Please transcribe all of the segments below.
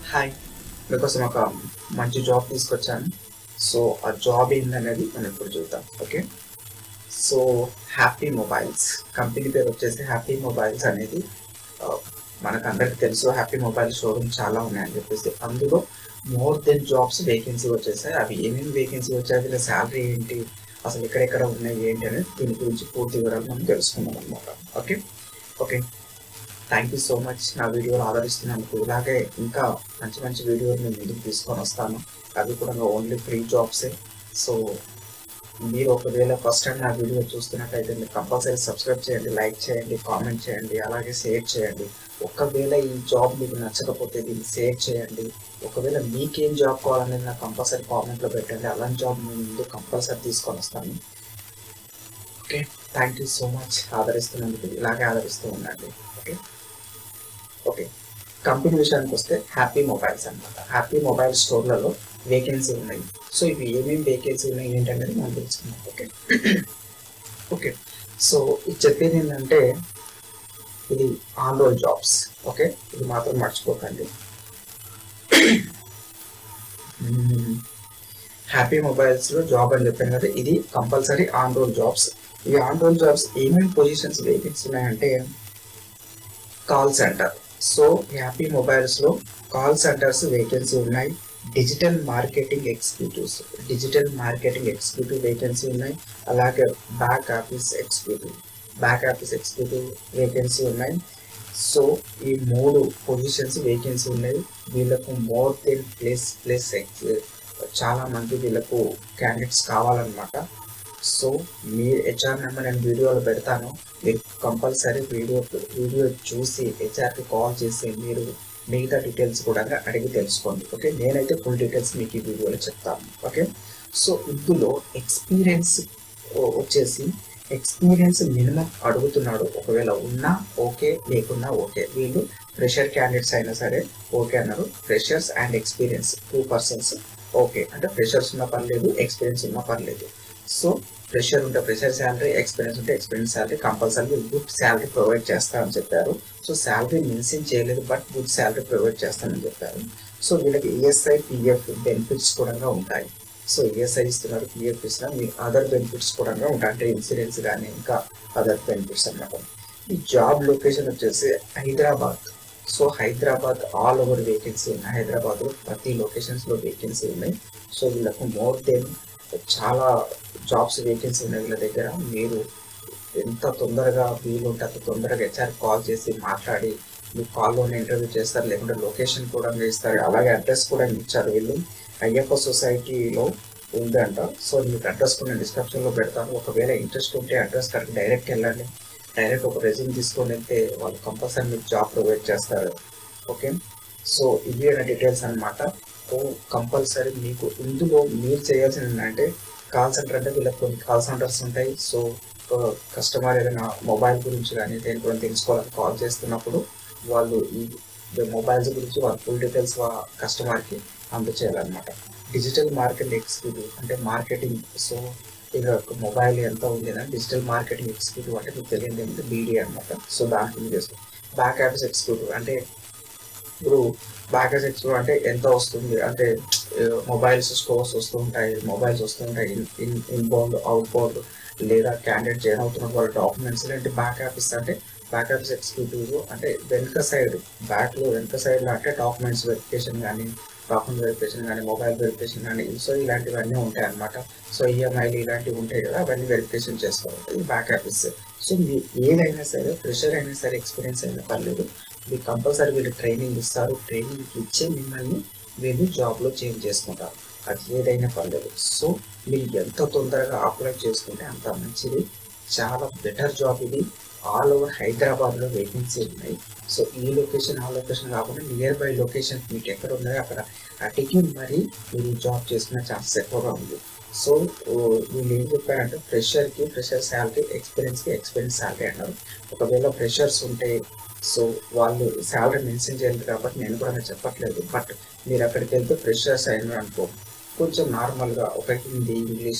hi మీకోసం ఒక మంచి జాబ్ తీసుకొచ్చాను సో ఆ జాబ్ ఏందనేది మనం ఇప్పుడు చూద్దాం okay so happy mobiles company పేరు వచ్చేసి హ్యాపీ మొబైల్స్ అనేది ఆ, మనకు అందరికీ తెలుసు హ్యాపీ మొబైల్ షోరూమ్ చాలా ఉన్నాయని చెప్పేసి అందులో మోర్ దెన్ జాబ్స్ వేకెన్సీ వచ్చేసాయి అవి ఏమేమి వేకెన్సీ వచ్చాయి వీళ్ళ శాలరీ ఏంటి అసలు ఎక్కడెక్కడ ఉన్నాయి ఏంటి అనేది దీని గురించి పూర్తి వివరాలు మనం తెలుసుకుందాం అనమాట okay okay thank you so much నా వీడియోలు ఆదరిస్తున్నందుకు ఇలాగే ఇంకా మంచి మంచి వీడియోలు నేను ముందుకు తీసుకొని వస్తాను అవి కూడా ఓన్లీ ఫ్రీ జాబ్సే సో మీరు ఒకవేళ ఫస్ట్ టైం నా వీడియో చూస్తున్నట్టయితే మీరు కంపల్సరీ సబ్స్క్రైబ్ చేయండి లైక్ చేయండి కామెంట్ చేయండి అలాగే షేర్ చేయండి ఒకవేళ ఈ జాబ్ మీకు నచ్చకపోతే దీన్ని షేర్ చేయండి ఒకవేళ మీకేం జాబ్ కావాలనేది నాకు కంపల్సరీ కామెంట్లో పెట్టండి అలాంటి జాబ్ నేను ముందు కంపల్సరీ తీసుకొని వస్తాను okay thank you so much ఆదరిస్తున్నందుకు ఇలాగే ఆదరిస్తూ ఉండండి ఓకే ఓకే కంపెనీ విషయానికి వస్తే హ్యాపీ మొబైల్స్ అన్నమాట హ్యాపీ మొబైల్ స్టోర్లలో వేకెన్సీ ఉన్నాయి సో ఇవి ఏమేమి వేకెన్సీ ఉన్నాయి ఏంటనేది మనం తెలుసుకుందాం ఓకే ఓకే సో ఇది చెప్పేది ఏంటంటే ఇది ఆన్ రోల్ జాబ్స్ ఓకే ఇది మాత్రం మర్చిపోకండి హ్యాపీ మొబైల్స్ లో జాబ్ అని చెప్పాను కదా ఇది కంపల్సరీ ఆన్ రోల్ జాబ్స్ ఈ ఆన్ రోల్ జాబ్స్ ఏమేమి పొజిషన్స్ వేకెన్సీ ఉన్నాయంటే call center so happy mobiles లో కాల్ సెంటర్స్ వేకెన్సీ ఉన్నాయి digital marketing executives digital marketing executive vacancy ఉన్నాయి అలాగే back office executive back office executive vacancy ఉన్నాయి so ఈ మూడు పొజిషన్స్ వేకెన్సీ ఉన్నాయి వీళ్ళకు మోర్ దెన్ ప్లేస్ ప్లేస్ చాలా మంది వీళ్ళకు క్యాండిడేట్స్ కావాలన్నమాట సో మీ హెచ్ఆర్ నెంబర్ నేను వీడియోలో పెడతాను మీరు కంపల్సరీ వీడియో వీడియో చూసి హెచ్ఆర్కి కాల్ చేసి మీరు మిగతా డీటెయిల్స్ కూడా అడిగి తెలుసుకోండి ఓకే నేనైతే ఫుల్ డీటెయిల్స్ మీకు ఈ వీడియోలో చెప్తాను ఓకే సో ఇందులో ఎక్స్పీరియన్స్ వచ్చేసి ఎక్స్పీరియన్స్ మినిమం అడుగుతున్నాడు ఒకవేళ ఉన్నా ఓకే లేకున్నా ఓకే వీళ్ళు ఫ్రెషర్ క్యాండిడేట్స్ అయినా సరే ఓకే అన్నారు freshers and experience two persons okay అంటే ఫ్రెషర్స్ ఉన్నా పర్లేదు ఎక్స్పీరియన్స్ ఉన్నా పర్లేదు సో ఫ్రెషర్ ఉంటే ఫ్రెషర్ శాలరీ ఎక్స్పీరియన్స్ ఉంటే experience salary compulsory good salary provide చేస్తామని చెప్పారు సో శాలరీ మెన్షన్ చేయలేదు బట్ గుడ్ శాలరీ ప్రొవైడ్ చేస్తామని చెప్పారు సో వీళ్ళకి ఈఎస్ఐ పిఎఫ్ బెనిఫిట్స్ కూడా ఉంటాయి సో ఈఎస్ఐ ఇస్తున్నారు పిఎఫ్ ఇస్తున్నారు మీ అదర్ బెనిఫిట్స్ కూడా ఉంటాయి అంటే ఇన్సూరెన్స్ కానీ ఇంకా అదర్ బెనిఫిట్స్ అన్నమాట ఈ జాబ్ లొకేషన్ వచ్చేసి Hyderabad so Hyderabad all over vacancy ఉన్నాయి హైదరాబాద్లో ప్రతి లొకేషన్స్లో వేకెన్సీ ఉన్నాయి సో వీళ్ళకు మోర్ దెన్ చాలా జాబ్స్ వేకెన్సీ ఉన్నాయి వీళ్ళ దగ్గర మీరు ఎంత తొందరగా వీలుంటే అంత తొందరగా హెచ్ఆర్ కాల్ చేసి మాట్లాడి మీ కాల్లోనే ఇంటర్వ్యూ చేస్తారు లేకుంటే లొకేషన్ కూడా ఇస్తారు అలాగే అడ్రస్ కూడా ఇచ్చారు వీళ్ళు అయ్యప్ప సొసైటీలో ఉందంట సో మీకు అడ్రస్ కూడా నేను డిస్క్రిప్షన్లో పెడతాను ఒకవేళ ఇంట్రెస్ట్ ఉంటే అడ్రస్ కరెక్ట్ డైరెక్ట్ వెళ్ళండి డైరెక్ట్ ఒక రెజ్యూమ్ తీసుకొని వెళ్తే వాళ్ళు కంపల్సరీ మీకు జాబ్ ప్రొవైడ్ చేస్తారు ఓకే సో ఇవి డీటెయిల్స్ అనమాట సో కంపల్సరీ మీకు ఇందులో మీరు చేయాల్సింది ఏంటంటే కాల్ సెంటర్ అంటే వీళ్ళకి కొన్ని కాల్ సెంటర్స్ ఉంటాయి సో కస్టమర్ ఏదైనా మొబైల్ గురించి కానీ దేని కూడా తెలుసుకోవాలని కాల్ చేస్తున్నప్పుడు వాళ్ళు ఈ మొబైల్స్ గురించి వాళ్ళ ఫుల్ డీటెయిల్స్ కస్టమర్కి అందచేయాలన్నమాట డిజిటల్ మార్కెటింగ్ ఎగ్జిక్యూటివ్ అంటే మార్కెటింగ్ సో ఇక మొబైల్ ఎంత ఉంది అని డిజిటల్ మార్కెటింగ్ ఎగ్జిక్యూటివ్ అంటే మీకు తెలియదు ఏమంటే బీడీ అనమాట సో దానికి మీరు చేసుకో బ్యాక్ ఆఫీస్ ఎగ్జిక్యూటివ్ అంటే ఇప్పుడు బ్యాక్ ఆఫీస్ ఎగ్జిక్యూటివ్ అంటే ఎంత వస్తుంది అంటే మొబైల్స్ స్టోర్స్ వస్తూ ఉంటాయి మొబైల్స్ వస్తూ ఉంటాయి ఇన్ ఇన్బౌండ్ అవుట్బౌండ్ లేదా క్యాండిడేట్ జాయిన్ అవుతున్న వాళ్ళ డాక్యుమెంట్స్ అంటే బ్యాక్ ఆఫీస్ అంటే బ్యాక్ ఆఫీస్ ఎగ్జిక్యూటివ్ అంటే వెనుక సైడ్ బ్యాక్లో వెనుక సైడ్లో అంటే డాక్యుమెంట్స్ వెరిఫికేషన్ కానీ డాక్యుమెంట్ వెరిఫికేషన్ కానీ మొబైల్ వెరిఫికేషన్ కానీ సో ఇలాంటివన్నీ ఉంటాయి అనమాట సో ఈఎంఐలు ఇలాంటివి ఉంటాయి కదా అవన్నీ వెరిఫికేషన్ చేసుకోవాలి ఇది బ్యాక్ ఆఫీస్ సో మీ ఏదైనా సరే ఫ్రెషర్ అయినా సరే ఎక్స్పీరియన్స్ అయినా పర్లేదు మీకు కంపల్సరీ వీళ్ళు ట్రైనింగ్ ఇస్తారు ట్రైనింగ్ ఇచ్చే మిమ్మల్ని వీళ్ళు జాబ్లో చేంజ్ చేసుకుంటారు అది ఏదైనా పర్లేదు సో మీరు ఎంత తొందరగా అప్లై చేసుకుంటే అంత మంచిది చాలా బెటర్ జాబ్ ఇది ఆల్ ఓవర్ హైదరాబాద్లో వేకెన్సీ ఉన్నాయి సో ఈ లొకేషన్ ఆ లొకేషన్ కాకుండా నియర్ బై లొకేషన్ మీకు ఎక్కడ ఉన్నాయో అక్కడ అటికి మరి మీరు జాబ్ చేసుకునే ఛాన్సెస్ ఎక్కువగా ఉంది సో వీళ్ళు ఏం చెప్పారంటే ఫ్రెషర్కి ఫ్రెషర్ శాలరీ ఎక్స్పీరియన్స్కి ఎక్స్పీరియన్స్ శాలరీ అన్నారు ఒకవేళ ఫ్రెషర్స్ ఉంటే సో వాళ్ళు శాలరీ మెన్షన్ చేయాలి కాబట్టి నేను కూడా చెప్పట్లేదు బట్ మీరు అక్కడికి వెళ్తే ఫ్రెషర్స్ అయినారు అనుకో కొంచెం నార్మల్గా ఒక హిందీ ఇంగ్లీష్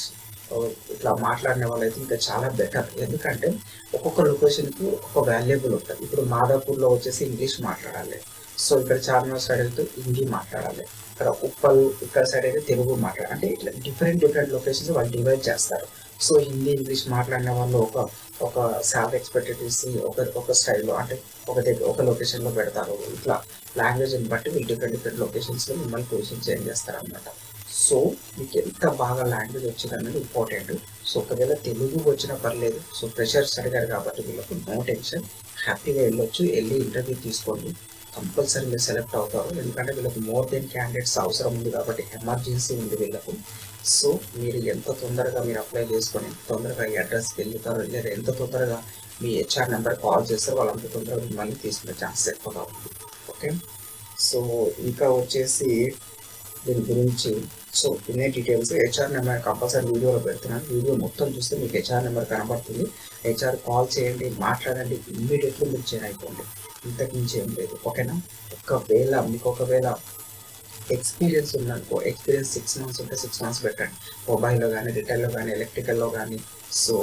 ఇట్లా మాట్లాడిన వాళ్ళైతే ఇంకా చాలా బెటర్ ఎందుకంటే ఒక్కొక్క లొకేషన్కి ఒక్కొక్క వాల్యుబుల్ ఉంటుంది ఇప్పుడు మాదాపూర్లో వచ్చేసి ఇంగ్లీష్ మాట్లాడాలి సో ఇక్కడ చార్మినార్ సైడ్ అయితే హిందీ మాట్లాడాలి ఇక్కడ ఉప్పల్ ఇక్కడ సైడ్ అయితే తెలుగు మాట్లాడాలి అంటే ఇట్లా డిఫరెంట్ డిఫరెంట్ లొకేషన్స్ వాళ్ళు డివైడ్ చేస్తారు సో హిందీ ఇంగ్లీష్ మాట్లాడిన వాళ్ళు ఒక ఒక శాలరీ ఎక్స్పెక్టెడ్ చేసి ఒక ఒక స్టైల్లో అంటే ఒక దగ్గర ఒక లొకేషన్లో పెడతారు ఇట్లా లాంగ్వేజ్ని బట్టి వీళ్ళు డిఫరెంట్ డిఫరెంట్ లొకేషన్స్లో మిమ్మల్ని పొజిషన్ చేంజ్ చేస్తారు అనమాట సో మీకు ఎంత బాగా లాంగ్వేజ్ వచ్చింది అనేది ఇంపార్టెంట్ సో ఒకవేళ తెలుగు వచ్చినా పర్లేదు సో ప్రెషర్స్ అడిగారు కాబట్టి వీళ్ళకు నో టెన్షన్ హ్యాపీగా వెళ్ళొచ్చు వెళ్ళి ఇంటర్వ్యూ తీసుకోండి కంపల్సరీ మీరు సెలెక్ట్ అవుతారు ఎందుకంటే వీళ్ళకి మోర్ దెన్ క్యాండిడేట్స్ అవసరం ఉంది కాబట్టి ఎమర్జెన్సీ ఉంది వీళ్ళకు సో మీరు ఎంత తొందరగా మీరు అప్లై చేసుకొని తొందరగా ఈ అడ్రస్కి వెళ్తారో లేదా ఎంత తొందరగా మీ హెచ్ఆర్ నెంబర్ కాల్ చేస్తారో వాళ్ళంత తొందరగా మిమ్మల్ని తీసుకునే ఛాన్సెస్ ఎక్కువగా ఉంది ఓకే సో ఇంకా వచ్చేసి దీని గురించి సో ఇన్ని డీటెయిల్స్ హెచ్ఆర్ నెంబర్ కంపల్సరీ వీడియోలో పెడుతున్నాను వీడియో మొత్తం చూస్తే మీకు హెచ్ఆర్ నెంబర్ కనబడుతుంది హెచ్ఆర్ కాల్ చేయండి మాట్లాడండి ఇమ్మీడియట్లీ మీరు చేంజ్ అయిపోండి ఇంతకు మించి ఏం లేదు ఓకేనా ఒకవేళ మీకు ఒకవేళ ఎక్స్పీరియన్స్ ఉందనుకో ఎక్స్పీరియన్స్ సిక్స్ మంత్స్ ఉంటే సిక్స్ మంత్స్ పెట్టండి మొబైల్లో కానీ రిటైల్లో కానీ ఎలక్ట్రికల్లో కానీ సో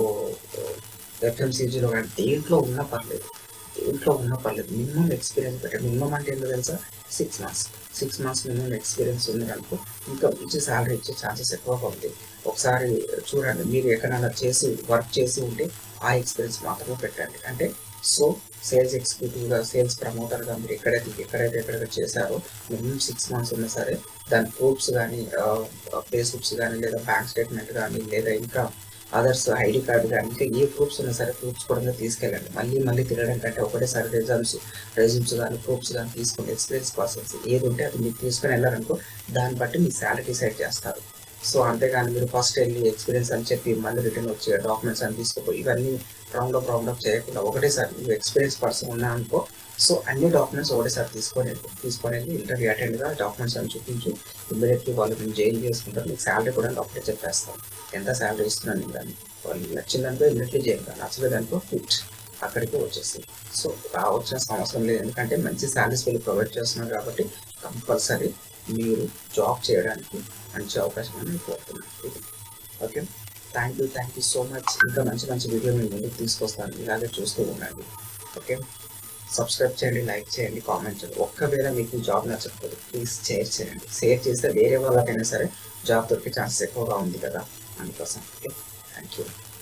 ఎఫ్ఎంసీజీలో కానీ దేంట్లో ఉన్నా పర్లేదు దేంట్లో ఉన్నా పర్లేదు మినిమం ఎక్స్పీరియన్స్ పెట్టండి మినిమం అంటే ఏంటో తెలుసా six months six months minimum experience ఉంది అనుకో ఇంకా మంచి శాలరీ ఇచ్చే ఛాన్సెస్ ఎక్కువగా ఉంది ఒకసారి చూడండి మీరు ఎక్కడైనా చేసి వర్క్ చేసి ఉంటే ఆ ఎక్స్పీరియన్స్ మాత్రమే పెట్టండి అంటే సో సేల్స్ ఎగ్జిక్యూటివ్గా సేల్స్ ప్రమోటర్గా మీరు ఎక్కడైతే ఎక్కడైతే ఎక్కడైతే చేశారో మినిమం సిక్స్ మంత్స్ ఉన్నా సరే దాని ప్రూఫ్స్ కానీ పే స్లిప్స్ కానీ లేదా బ్యాంక్ స్టేట్మెంట్ కానీ లేదా ఇంకా అదర్స్ ఐడి కార్డు కానీ ఇంకా ఏ ప్రూఫ్స్ ఉన్నా సరే ప్రూఫ్స్ కూడా తీసుకెళ్ళండి మళ్ళీ మళ్ళీ తిరగడం కంటే ఒకటేసారి రిజల్ట్స్ రెజ్యూమ్స్ కానీ ప్రూఫ్స్ కానీ తీసుకుని ఎక్స్పీరియన్స్ పర్సన్స్ ఏది ఉంటే అది మీరు తీసుకుని వెళ్ళారనుకో దాన్ని బట్టి మీ శాలరీ డిసైడ్ చేస్తారు సో అంతేగాని మీరు ఫస్ట్ వెళ్ళి ఎక్స్పీరియన్స్ అని చెప్పి మళ్ళీ రిటర్న్ వచ్చి డాక్యుమెంట్స్ అని తీసుకోపోయి ఇవన్నీ రౌండ్ అప్ రౌండ్ అప్ చేయకుండా ఒకటేసారి నువ్వు ఎక్స్పీరియన్స్ పర్సన్ ఉన్నా అనుకో సో అన్ని డాక్యుమెంట్స్ ఒకటేసారి తీసుకొని వెళ్ళి తీసుకొని వెళ్ళి ఇంటర్వ్యూ అటెండ్గా డాక్యుమెంట్స్ అని చూపించి ఇమ్మీడియట్లీ వాళ్ళు మేము జైలు చేసుకుంటారు మీకు శాలరీ కూడా అప్పుడే చెప్పేస్తాం ఎంత శాలరీ ఇస్తున్నాను నేను దాన్ని వాళ్ళు నచ్చిందనుకో ఇమ్మీడియట్లీ చేయాలి నచ్చలేదనుకో ఫిట్ అక్కడికి వచ్చేసి సో రావాల్సిన అవసరం లేదు ఎందుకంటే మంచి శాలరీస్ వీళ్ళు ప్రొవైడ్ చేస్తున్నారు కాబట్టి కంపల్సరీ మీరు జాబ్ చేయడానికి మంచి అవకాశం అని కోరుతున్నాను ఇది okay thank you thank you so much ఇంకా మంచి మంచి వీడియో మేము ముందుకు తీసుకొస్తాను ఇలాగే చూస్తూ ఉండండి ఓకే సబ్స్క్రైబ్ చేయండి లైక్ చేయండి కామెంట్ చేయండి ఒక్కవేళ మీకు జాబ్ నచ్చకపోతే ప్లీజ్ షేర్ చేయండి షేర్ చేస్తే వేరే వాళ్ళకైనా సరే జాబ్ దొరికే ఛాన్సెస్ ఎక్కువగా ఉంది కదా అందుకోసం ఓకే థ్యాంక్ యూ